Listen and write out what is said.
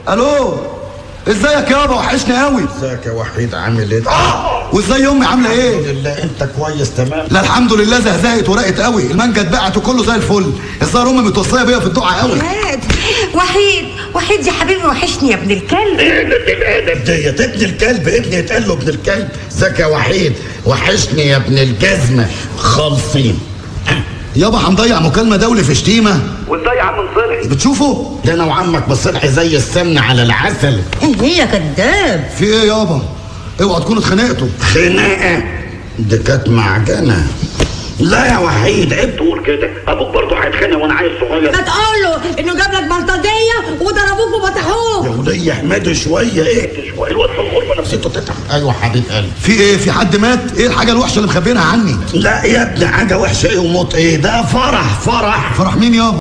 الو ازيك يابا وحشني قوي ازيك يا وحيد عامل ايه؟ وازاي امي عامله الحمد ايه لله انت كويس تمام لا الحمد لله زهزهت ورقت قوي المانجا اتباعت وكله زي الفل الظاهر امي متوصيه بيا في الدعاء قوي وحيد وحيد وحيد يا حبيبي وحشني يا ابن الكلب الادب ديت ابن الكلب ابني يتقال له ابن الكلب ازيك يا وحيد وحشني يا ابن الجزمه خالصين يابا هنضيع مكالمه دولي في شتيمه وازاي يا عم نصلحي بتشوفه ده انا وعمك بصلحي زي السمن على العسل ايه يا كداب في ايه يابا اوعى تكونوا اتخانقتوا خناقه دي كانت معجنه لا يا وحيد عيب تقول كده ابوك برضه هيتخانق وانا عيل صغير ما تقول له انه جاب لك بلطجيه وضربوك يا وفتحوك ولية احمدي شويه ايه شويه الواد في الغربه نفسيته نفسيته تتعب ايوه حبيب قلبي في ايه في حد مات ايه الحاجه الوحشه اللي مخبينها عني لا يا ابني حاجه وحشه ايه وموت ايه ده فرح فرح فرح مين يابا